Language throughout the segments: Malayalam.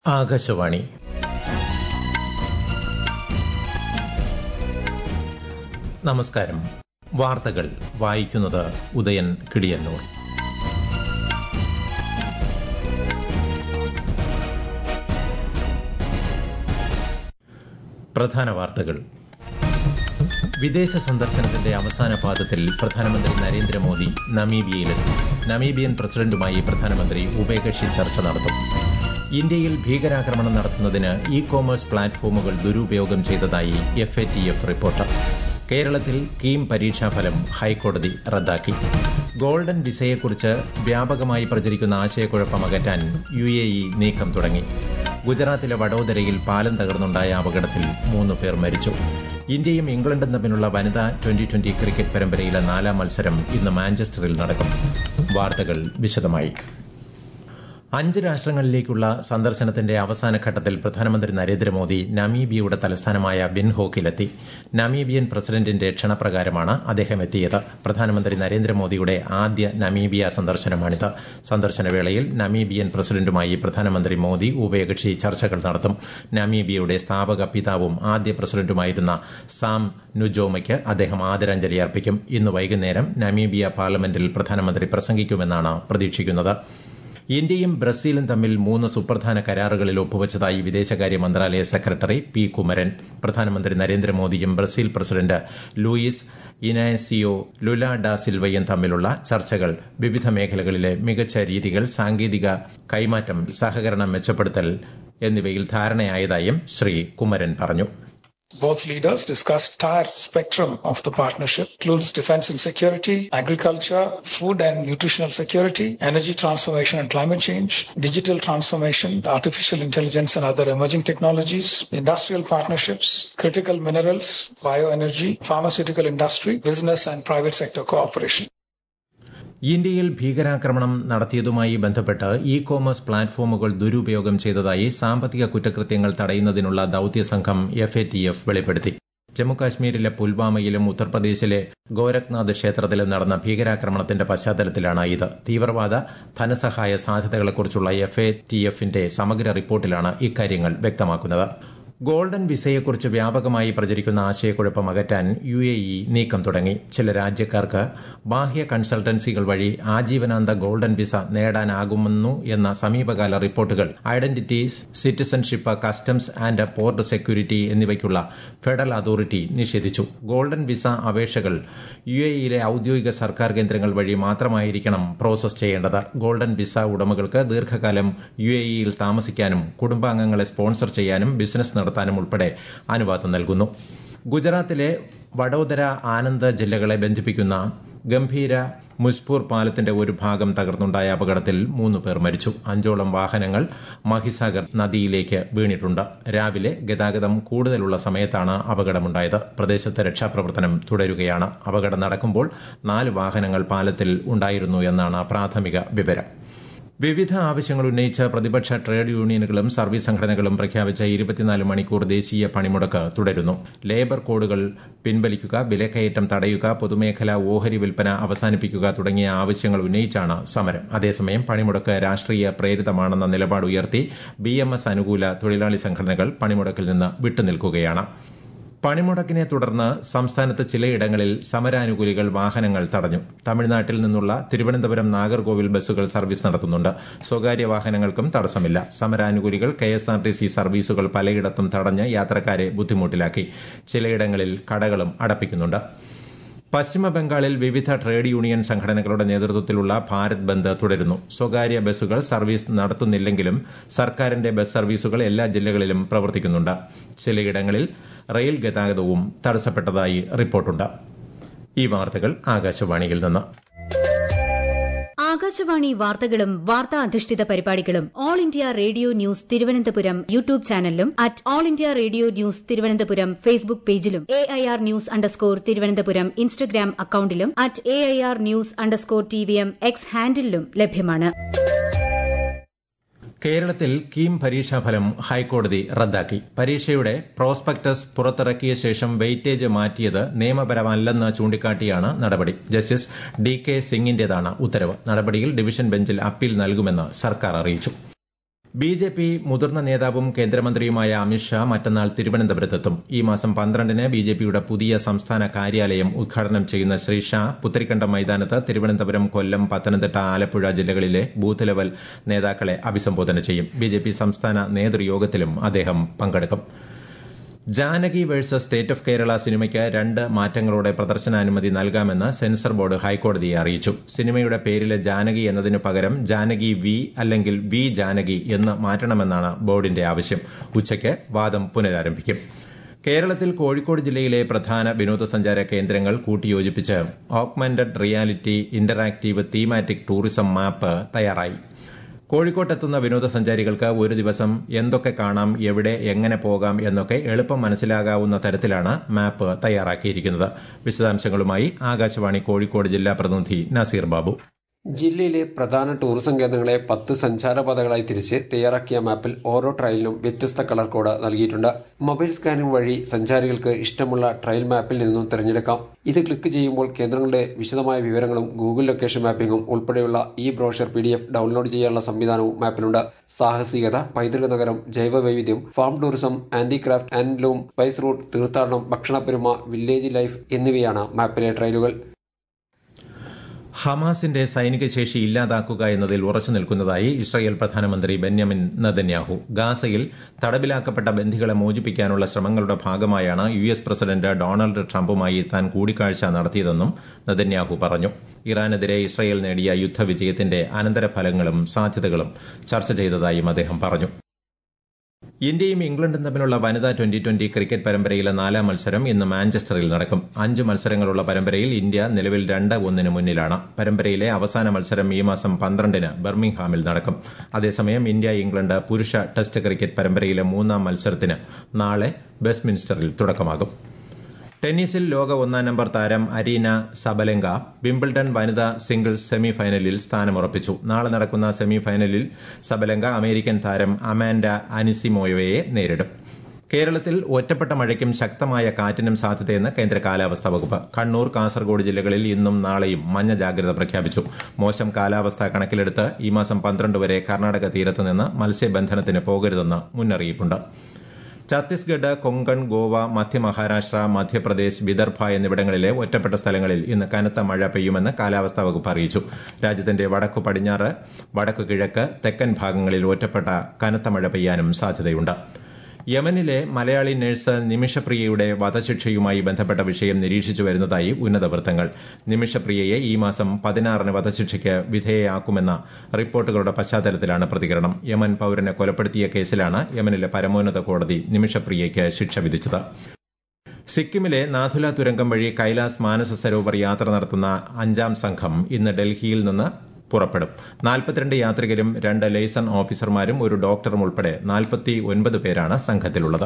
ആകാശവാണി നമസ്കാരം വാർത്തകൾ വായിക്കുന്നത് ഉദയൻ കിടിയന്നൂർ പ്രധാന വാർത്തകൾ വിദേശ സന്ദർശനത്തിന്റെ അവസാന പാദത്തിൽ പ്രധാനമന്ത്രി നരേന്ദ്രമോദി നമീബിയയിലെത്തി നമീബിയൻ പ്രസിഡന്റുമായി പ്രധാനമന്ത്രി ഉഭയകക്ഷി ചർച്ച നടത്തും ഇന്ത്യയിൽ ഭീകരാക്രമണം നടത്തുന്നതിന് ഇ കോമേഴ്സ് പ്ലാറ്റ്ഫോമുകൾ ദുരുപയോഗം ചെയ്തതായി F A T F report കേരളത്തിൽ കീം പരീക്ഷാഫലം ഹൈക്കോടതി റദ്ദാക്കി ഗോൾഡൻ വിസയെക്കുറിച്ച് വ്യാപകമായി പ്രചരിക്കുന്ന ആശയക്കുഴപ്പം അകറ്റാൻ യു എ ഇ നീക്കം തുടങ്ങി ഗുജറാത്തിലെ വഡോദരയിൽ പാലം തകർന്നുണ്ടായ അപകടത്തിൽ മൂന്ന് പേർ മരിച്ചു ഇന്ത്യയും ഇംഗ്ലണ്ടും തമ്മിലുള്ള വനിതാ ട്വന്റി ട്വന്റി ക്രിക്കറ്റ് പരമ്പരയിലെ നാലാം മത്സരം ഇന്ന് മാഞ്ചസ്റ്ററിൽ നടക്കും വാർത്തകൾ വിശദമായി അഞ്ച് രാഷ്ട്രങ്ങളിലേക്കുള്ള സന്ദർശനത്തിന്റെ അവസാന ഘട്ടത്തിൽ പ്രധാനമന്ത്രി നരേന്ദ്രമോദി നമീബിയയുടെ തലസ്ഥാനമായ ബിൻഹോക്കിലെത്തി നമീബിയൻ പ്രസിഡന്റിന്റെ ക്ഷണപ്രകാരമാണ് അദ്ദേഹം എത്തിയത് പ്രധാനമന്ത്രി നരേന്ദ്രമോദിയുടെ ആദ്യ നമീബിയ സന്ദർശനമാണിത് സന്ദർശനവേളയിൽ നമീബിയൻ പ്രസിഡന്റുമായി പ്രധാനമന്ത്രി മോദി ഉഭയകക്ഷി ചർച്ചകൾ നടത്തും നമീബിയയുടെ സ്ഥാപക പിതാവും ആദ്യ പ്രസിഡന്റുമായിരുന്ന സാം നുജോമയ്ക്ക് അദ്ദേഹം ആദരാഞ്ജലി അർപ്പിക്കും ഇന്ന് വൈകുന്നേരം നമീബിയ പാർലമെന്റിൽ പ്രധാനമന്ത്രി പ്രസംഗിക്കുമെന്നാണ് പ്രതീക്ഷിക്കുന്നത് ഇന്ത്യയും ബ്രസീലും തമ്മിൽ മൂന്ന് സുപ്രധാന കരാറുകളിൽ ഒപ്പുവച്ചതായി വിദേശകാര്യ മന്ത്രാലയ സെക്രട്ടറി പി കുമരൻ പ്രധാനമന്ത്രി നരേന്ദ്രമോദിയും Brazil president Luiz Inacio Lula da സിൽവയും തമ്മിലുള്ള ചർച്ചകൾ വിവിധ മേഖലകളിലെ മികച്ച രീതികൾ സാങ്കേതിക കൈമാറ്റം സഹകരണം മെച്ചപ്പെടുത്തൽ എന്നിവയിൽ ധാരണയായതായും ശ്രീ കുമരൻ പറഞ്ഞു Both leaders discussed entire spectrum of the partnership, includes defense and security, agriculture, food and nutritional security, energy transformation and climate change, digital transformation, artificial intelligence and other emerging technologies, industrial partnerships, critical minerals, bioenergy, pharmaceutical industry, business and private sector cooperation. ഇന്ത്യയിൽ ഭീകരാക്രമണം നടത്തിയതുമായി ബന്ധപ്പെട്ട് ഇ കോമേഴ്സ് പ്ലാറ്റ്ഫോമുകൾ ദുരുപയോഗം ചെയ്തതായി സാമ്പത്തിക കുറ്റകൃത്യങ്ങൾ തടയുന്നതിനുള്ള ദൌത്യസംഘം എഫ് എ ടി എഫ് വെളിപ്പെടുത്തി ജമ്മുകാശ്മീരിലെ പുൽവാമയിലും ഉത്തർപ്രദേശിലെ ഗോരഖ്നാഥ് ക്ഷേത്രത്തിലും നടന്ന ഭീകരാക്രമണത്തിന്റെ പശ്ചാത്തലത്തിലാണ് ഇത് തീവ്രവാദ ധനസഹായ സാധ്യതകളെക്കുറിച്ചുള്ള എഫ് എ ടി എഫിന്റെ സമഗ്ര റിപ്പോർട്ടിലാണ് ഇക്കാര്യങ്ങൾ വ്യക്തമാക്കുന്നത് ഗോൾഡൻ വിസയെക്കുറിച്ച് വ്യാപകമായി പ്രചരിക്കുന്ന ആശയക്കുഴപ്പം അകറ്റാൻ യു എ ഇ നീക്കം തുടങ്ങി ചില രാജ്യക്കാർക്ക് ബാഹ്യ കൺസൾട്ടൻസികൾ വഴി ആജീവനാന്ത ഗോൾഡൻ വിസ നേടാനാകുമെന്നു എന്ന സമീപകാല റിപ്പോർട്ടുകൾ identity citizenship customs and port security എന്നിവയ്ക്കുള്ള ഫെഡറൽ അതോറിറ്റി നിഷേധിച്ചു ഗോൾഡൻ വിസ അപേക്ഷകൾ യു എ ഇയിലെ ഔദ്യോഗിക സർക്കാർ കേന്ദ്രങ്ങൾ വഴി മാത്രമായിരിക്കണം പ്രോസസ് ചെയ്യേണ്ടത് ഗോൾഡൻ വിസ ഉടമകൾക്ക് ദീർഘകാലം യു എ ഇയിൽ താമസിക്കാനും കുടുംബാംഗങ്ങളെ സ്പോൺസർ ചെയ്യാനും ബിസിനസ് നടത്താനും ഉൾപ്പെടെ അനുവാദം നൽകുന്നു ഗുജറാത്തിലെ വഡോദര ആനന്ദ് ജില്ലകളെ ബന്ധിപ്പിക്കുന്ന ഗംഭീര മുസ്പൂർ പാലത്തിന്റെ ഒരു ഭാഗം തകർന്നുണ്ടായ അപകടത്തിൽ മൂന്ന് പേർ മരിച്ചു അഞ്ചോളം വാഹനങ്ങൾ മഹിസാഗർ നദിയിലേക്ക് വീണിട്ടുണ്ട് രാവിലെ ഗതാഗതം കൂടുതലുള്ള സമയത്താണ് അപകടമുണ്ടായത് പ്രദേശത്ത് രക്ഷാപ്രവർത്തനം തുടരുകയാണ് അപകടം നടക്കുമ്പോൾ നാല് വാഹനങ്ങൾ പാലത്തിൽ ഉണ്ടായിരുന്നു എന്നാണ് പ്രാഥമിക വിവരം വിവിധ ആവശ്യങ്ങൾ ഉന്നയിച്ച് പ്രതിപക്ഷ ട്രേഡ് യൂണിയനുകളും സർവീസ് സംഘടനകളും പ്രഖ്യാപിച്ച ഇരുപത്തിനാല് മണിക്കൂർ ദേശീയ പണിമുടക്ക് തുടരുന്നു ലേബർ കോഡുകൾ പിൻവലിക്കുക വിലക്കയറ്റം തടയുക പൊതുമേഖലാ ഓഹരി വിൽപ്പന അവസാനിപ്പിക്കുക തുടങ്ങിയ ആവശ്യങ്ങൾ ഉന്നയിച്ചാണ് സമരം അതേസമയം പണിമുടക്ക് രാഷ്ട്രീയ പ്രേരിതമാണെന്ന നിലപാട് ഉയർത്തി ബി അനുകൂല തൊഴിലാളി സംഘടനകൾ പണിമുടക്കിൽ നിന്ന് വിട്ടുനിൽക്കുകയാണ് പണിമുടക്കിനെ തുടർന്ന് സംസ്ഥാനത്ത് ചിലയിടങ്ങളിൽ സമരാനുകൂലികൾ വാഹനങ്ങൾ തടഞ്ഞു തമിഴ്നാട്ടിൽ നിന്നുള്ള തിരുവനന്തപുരം നാഗർകോവിൽ ബസ്സുകൾ സർവീസ് നടത്തുന്നുണ്ട് സ്വകാര്യ വാഹനങ്ങൾക്കും തടസ്സമില്ല സമരാനുകൂലികൾ K S R T C സർവീസുകൾ പലയിടത്തും തടഞ്ഞ് യാത്രക്കാരെ ബുദ്ധിമുട്ടിലാക്കി ചിലയിടങ്ങളിൽ കടകളും അടപ്പിക്കുന്നുണ്ട് പശ്ചിമ ബംഗാളിൽ വിവിധ ട്രേഡ് യൂണിയൻ സംഘടനകളുടെ നേതൃത്വത്തിലുള്ള ഭാരത് ബന്ദ് തുടരുന്നു സ്വകാര്യ ബസ്സുകൾ സർവീസ് നടത്തുന്നില്ലെങ്കിലും സർക്കാരിന്റെ ബസ് സർവീസുകൾ എല്ലാ ജില്ലകളിലും പ്രവർത്തിക്കുന്നുണ്ട് ചിലയിടങ്ങളിൽ റെയിൽ ഗതാഗതവും തടസ്സപ്പെട്ടതായി റിപ്പോർട്ടുണ്ട് ഈ വാർത്തകൾ ആകാശവാണിയിൽ നിന്ന് ആകാശവാണി വാർത്തകളും വാർത്താ അധിഷ്ഠിത പരിപാടികളും all India radio news Thiruvananthapuram YouTube ചാനലിലും at all India radio news Thiruvananthapuram Facebook പേജിലും A I R news underscore Thiruvananthapuram Instagram അക്കൌണ്ടിലും at A I R news underscore T V M X ഹാൻഡിലും ലഭ്യമാണ് കേരളത്തിൽ കീം പരീക്ഷാഫലം ഹൈക്കോടതി റദ്ദാക്കി പരീക്ഷയുടെ പ്രോസ്പെക്ടസ് പുറത്തിറക്കിയ ശേഷം വെയിറ്റേജ് മാറ്റിയത് നിയമപരമല്ലെന്ന് ചൂണ്ടിക്കാട്ടിയാണ് നടപടി ജസ്റ്റിസ് ഡി കെ സിംഗിന്റേതാണ് ഉത്തരവ് നടപടിയിൽ ഡിവിഷൻ ബെഞ്ചിൽ അപ്പീൽ നൽകുമെന്ന് സർക്കാർ അറിയിച്ചു ബി ജെ പി മുതിർന്ന നേതാവും കേന്ദ്രമന്ത്രിയുമായ അമിത്ഷാ മറ്റന്നാൾ തിരുവനന്തപുരത്തെത്തും ഈ മാസം പന്ത്രണ്ടിന് ബി ജെ പിയുടെ പുതിയ സംസ്ഥാന കാര്യാലയം ഉദ്ഘാടനം ചെയ്യുന്ന ശ്രീ ഷാ പുത്തരിക്കണ്ടം മൈതാനത്ത് തിരുവനന്തപുരം കൊല്ലം പത്തനംതിട്ട ആലപ്പുഴ ജില്ലകളിലെ ബൂത്ത് ലെവൽ നേതാക്കളെ അഭിസംബോധന ചെയ്യും ബി ജെ പി സംസ്ഥാന നേതൃയോഗത്തിലും അദ്ദേഹം പങ്കെടുക്കും Janaki versus state of Kerala സിനിമയ്ക്ക് രണ്ട് മാറ്റങ്ങളോടെ പ്രദർശനാനുമതി നൽകാമെന്ന് സെൻസർ ബോർഡ് ഹൈക്കോടതിയെ അറിയിച്ചു സിനിമയുടെ പേരിലെ ജാനകി എന്നതിനു പകരം ജാനകി വി അല്ലെങ്കിൽ വി ജാനകി എന്ന് മാറ്റണമെന്നാണ് ബോർഡിന്റെ ആവശ്യം ഉച്ചയ്ക്ക് വാദം പുനരാരംഭിക്കും കേരളത്തിൽ കോഴിക്കോട് ജില്ലയിലെ പ്രധാന വിനോദസഞ്ചാര കേന്ദ്രങ്ങൾ കൂട്ടിയോജിപ്പിച്ച് augmented reality interactive thematic tourism map തയ്യാറായി കോഴിക്കോട്ടെത്തുന്ന വിനോദസഞ്ചാരികൾക്ക് ഒരു ദിവസം എന്തൊക്കെ കാണാം എവിടെ എങ്ങനെ പോകാം എന്നൊക്കെ എളുപ്പം മനസ്സിലാകാവുന്ന തരത്തിലാണ് മാപ്പ് തയ്യാറാക്കിയിരിക്കുന്നത് വിശദാംശങ്ങളുമായി ആകാശവാണി കോഴിക്കോട് ജില്ലാ പ്രതിനിധി നസീർ ബാബു ജില്ലയിലെ പ്രധാന ടൂറിസം കേന്ദ്രങ്ങളെ പത്ത് സഞ്ചാരപാതകളായി തിരിച്ച് തയ്യാറാക്കിയ മാപ്പിൽ ഓരോ ട്രയലിനും വ്യത്യസ്ത കളർ കോഡ് നൽകിയിട്ടുണ്ട് മൊബൈൽ സ്കാനിംഗ് വഴി സഞ്ചാരികൾക്ക് ഇഷ്ടമുള്ള ട്രയൽ മാപ്പിൽ നിന്നും തിരഞ്ഞെടുക്കാം ഇത് ക്ലിക്ക് ചെയ്യുമ്പോൾ കേന്ദ്രങ്ങളുടെ വിശദമായ വിവരങ്ങളും ഗൂഗിൾ ലൊക്കേഷൻ മാപ്പിംഗും ഉൾപ്പെടെയുള്ള ഈ brochure P D F download ചെയ്യാനുള്ള സംവിധാനവും മാപ്പിലുണ്ട് സാഹസികത പൈതൃക നഗരം ജൈവ വൈവിധ്യം farm tourism handicraft handloom spice route തീർത്ഥാടനം ഭക്ഷണപ്പെരുമ വില്ലേജ് ലൈഫ് എന്നിവയാണ് മാപ്പിലെ ട്രയലുകൾ ഹമാസിന്റെ സൈനിക ശേഷി ഇല്ലാതാക്കുക എന്നതിൽ ഉറച്ചു നിൽക്കുന്നതായി ഇസ്രായേൽ പ്രധാനമന്ത്രി ബെന്യാമിൻ നദന്യാഹു ഗാസയിൽ തടവിലാക്കപ്പെട്ട ബന്ധികളെ മോചിപ്പിക്കാനുള്ള ശ്രമങ്ങളുടെ ഭാഗമായാണ് യു എസ് പ്രസിഡന്റ് ഡൊണാൾഡ് ട്രംപുമായി താൻ കൂടിക്കാഴ്ച നടത്തിയതെന്നും നദന്യാഹു പറഞ്ഞു ഇറാനെതിരെ ഇസ്രായേൽ നേടിയ യുദ്ധവിജയത്തിന്റെ അനന്തരഫലങ്ങളും സാധ്യതകളും ചർച്ച ചെയ്തതായും അദ്ദേഹം പറഞ്ഞു ഇന്ത്യയും ഇംഗ്ലണ്ടും തമ്മിലുള്ള വനിതാ ട്വന്റി ട്വന്റി ക്രിക്കറ്റ് പരമ്പരയിലെ നാലാം മത്സരം ഇന്ന് മാഞ്ചസ്റ്ററിൽ നടക്കും അഞ്ച് മത്സരങ്ങളുള്ള പരമ്പരയിൽ ഇന്ത്യ നിലവിൽ രണ്ട് ഒന്നിന് മുന്നിലാണ് പരമ്പരയിലെ അവസാന മത്സരം ഈ മാസം പന്ത്രണ്ടിന് ബർമിംഗ്ഹാമിൽ നടക്കും അതേസമയം ഇന്ത്യ ഇംഗ്ലണ്ട് പുരുഷ ടെസ്റ്റ് ക്രിക്കറ്റ് പരമ്പരയിലെ മൂന്നാം മത്സരത്തിന് നാളെ വെസ്റ്റ്മിൻസ്റ്ററിൽ തുടക്കമാകും ടെന്നീസിൽ ലോക ഒന്നാം നമ്പർ താരം അരീന സബലെങ്ക വിംബിൾഡൺ വനിതാ സിംഗിൾസ് സെമി ഫൈനലിൽ സ്ഥാനമുറപ്പിച്ചു നാളെ നടക്കുന്ന സെമി ഫൈനലിൽ സബലെങ്ക അമേരിക്കൻ താരം അമാൻഡ അനിസിമോയോയെ നേരിടും കേരളത്തിൽ ഒറ്റപ്പെട്ട മഴയ്ക്കും ശക്തമായ കാറ്റിനും സാധ്യതയെന്ന് കേന്ദ്ര കാലാവസ്ഥാ വകുപ്പ് കണ്ണൂർ കാസർഗോഡ് ജില്ലകളിൽ ഇന്നും നാളെയും മഞ്ഞ ജാഗ്രത പ്രഖ്യാപിച്ചു മോശം കാലാവസ്ഥ കണക്കിലെടുത്ത് ഈ മാസം പന്ത്രണ്ട് വരെ കർണാടക തീരത്ത് നിന്ന് മത്സ്യബന്ധനത്തിന് പോകരുതെന്ന് മുന്നറിയിപ്പുണ്ട് ഛത്തീസ്ഗഡ് കൊങ്കൺ ഗോവ മധ്യ മഹാരാഷ്ട്ര മധ്യപ്രദേശ് വിദർഭ എന്നിവിടങ്ങളിലെ ഒറ്റപ്പെട്ട സ്ഥലങ്ങളിൽ ഇന്ന് കനത്ത മഴ പെയ്യുമെന്ന് കാലാവസ്ഥാ വകുപ്പ് അറിയിച്ചു രാജ്യത്തിന്റെ വടക്കു പടിഞ്ഞാറ് വടക്കു കിഴക്ക് തെക്കൻ ഭാഗങ്ങളിൽ ഒറ്റപ്പെട്ട കനത്ത മഴ പെയ്യാനും സാധ്യതയുണ്ട് യമനിലെ മലയാളി നഴ്സ് നിമിഷപ്രിയയുടെ വധശിക്ഷയുമായി ബന്ധപ്പെട്ട വിഷയം നിരീക്ഷിച്ചു വരുന്നതായി ഉന്നത വൃത്തങ്ങൾ നിമിഷപ്രിയയെ ഈ മാസം പതിനാറിന് വധശിക്ഷയ്ക്ക് വിധേയയാക്കുമെന്ന റിപ്പോർട്ടുകളുടെ പശ്ചാത്തലത്തിലാണ് പ്രതികരണം യമൻ പൌരനെ കൊലപ്പെടുത്തിയ കേസിലാണ് യമനിലെ പരമോന്നത കോടതി നിമിഷപ്രിയയ്ക്ക് ശിക്ഷ വിധിച്ചത് സിക്കിമിലെ നാഥുല തുരങ്കം വഴി കൈലാസ് മാനസ സരോവർ യാത്ര നടത്തുന്ന അഞ്ചാം സംഘം ഇന്ന് ഡൽഹിയിൽ നിന്ന് പുറപ്പെടും നാൽപ്പത്തിരണ്ട് യാത്രികരും രണ്ട് ലേസൺ ഓഫീസർമാരും ഒരു ഡോക്ടറും ഉൾപ്പെടെ നാൽപ്പത്തി ഒൻപത് പേരാണ് സംഘത്തിലുള്ളത്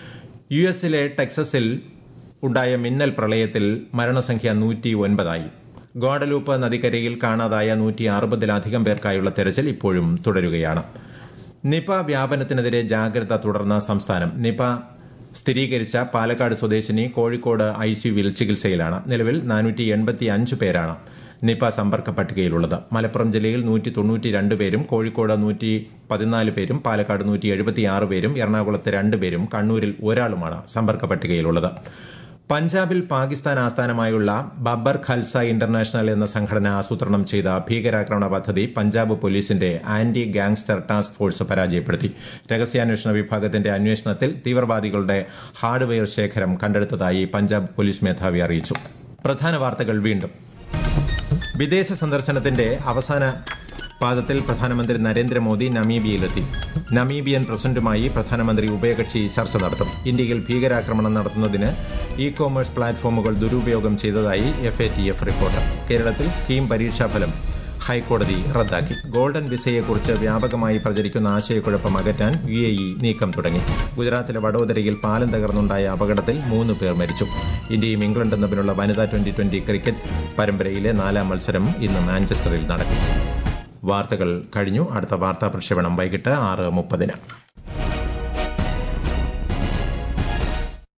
യു എസിലെ ടെക്സസിൽ ഉണ്ടായ മിന്നൽ പ്രളയത്തിൽ മരണസംഖ്യ നൂറ്റി ഒൻപതായി ഗോഡലൂപ്പ് നദിക്കരയിൽ കാണാതായ നൂറ്റി അറുപതിലധികം പേർക്കായുള്ള തെരച്ചിൽ ഇപ്പോഴും തുടരുകയാണ് നിപ വ്യാപനത്തിനെതിരെ ജാഗ്രത തുടർന്ന സംസ്ഥാനം നിപ സ്ഥിരീകരിച്ച പാലക്കാട് സ്വദേശിനി കോഴിക്കോട് ഐസിയുവിൽ ചികിത്സയിലാണ് നിലവിൽ നാനൂറ്റി എൺപത്തി അഞ്ച് പേരാണ് നിപ സമ്പർക്ക പട്ടികയിലുള്ളത് മലപ്പുറം ജില്ലയിൽ നൂറ്റി തൊണ്ണൂറ്റി രണ്ട് പേരും കോഴിക്കോട് നൂറ്റി പതിനാല് പേരും പാലക്കാട് നൂറ്റി എഴുപത്തിയാറ് പേരും എറണാകുളത്ത് രണ്ട് പേരും കണ്ണൂരിൽ ഒരാളുമാണ് സമ്പർക്ക പട്ടികയിലുള്ളത് പഞ്ചാബിൽ പാകിസ്ഥാൻ ആസ്ഥാനമായുള്ള ബബ്ബർ ഖൽസ ഇന്റർനാഷണൽ എന്ന സംഘടന ആസൂത്രണം ചെയ്ത ഭീകരാക്രമണ പദ്ധതി പഞ്ചാബ് പോലീസിന്റെ ആന്റി ഗാങ്സ്റ്റർ ടാസ്ക് ഫോഴ്സ് പരാജയപ്പെടുത്തി രഹസ്യാന്വേഷണ വിഭാഗത്തിന്റെ അന്വേഷണത്തിൽ തീവ്രവാദികളുടെ ഹാർഡ്വെയർ ശേഖരം കണ്ടെടുത്തതായി പഞ്ചാബ് പോലീസ് മേധാവി അറിയിച്ചു പ്രധാന വാർത്തകൾ വീണ്ടും വിദേശ സന്ദർശനത്തിന്റെ അവസാന പാദത്തിൽ പ്രധാനമന്ത്രി നരേന്ദ്രമോദി നമീബിയയിലെത്തി നമീബിയൻ പ്രസിഡന്റുമായി പ്രധാനമന്ത്രി ഉഭയകക്ഷി ചർച്ച നടത്തും ഇന്ത്യയിൽ ഭീകരാക്രമണം നടത്തുന്നതിന് ഇ കോമേഴ്സ് പ്ലാറ്റ്ഫോമുകൾ ദുരുപയോഗം ചെയ്തതായി F A T F report കേരളത്തിൽ ടീം പരീക്ഷാഫലം ഹൈക്കോടതി റദ്ദാക്കി ഗോൾഡൻ വിസയെക്കുറിച്ച് വ്യാപകമായി പ്രചരിക്കുന്ന ആശയക്കുഴപ്പം അകറ്റാൻ യു എ ഇ നീക്കം തുടങ്ങി ഗുജറാത്തിലെ വഡോദരയിൽ പാലം തകർന്നുണ്ടായ അപകടത്തിൽ മൂന്ന് പേർ മരിച്ചു ഇന്ത്യയും ഇംഗ്ലണ്ടും തമ്മിലുള്ള വനിതാ ട്വന്റി ട്വന്റി ക്രിക്കറ്റ് പരമ്പരയിലെ നാലാം മത്സരം ഇന്ന് മാഞ്ചസ്റ്ററിൽ നടക്കും വാർത്തകൾ കഴിഞ്ഞു അടുത്ത വാർത്താ പ്രക്ഷേപണം വൈകിട്ട് ആറ് മുപ്പതിന്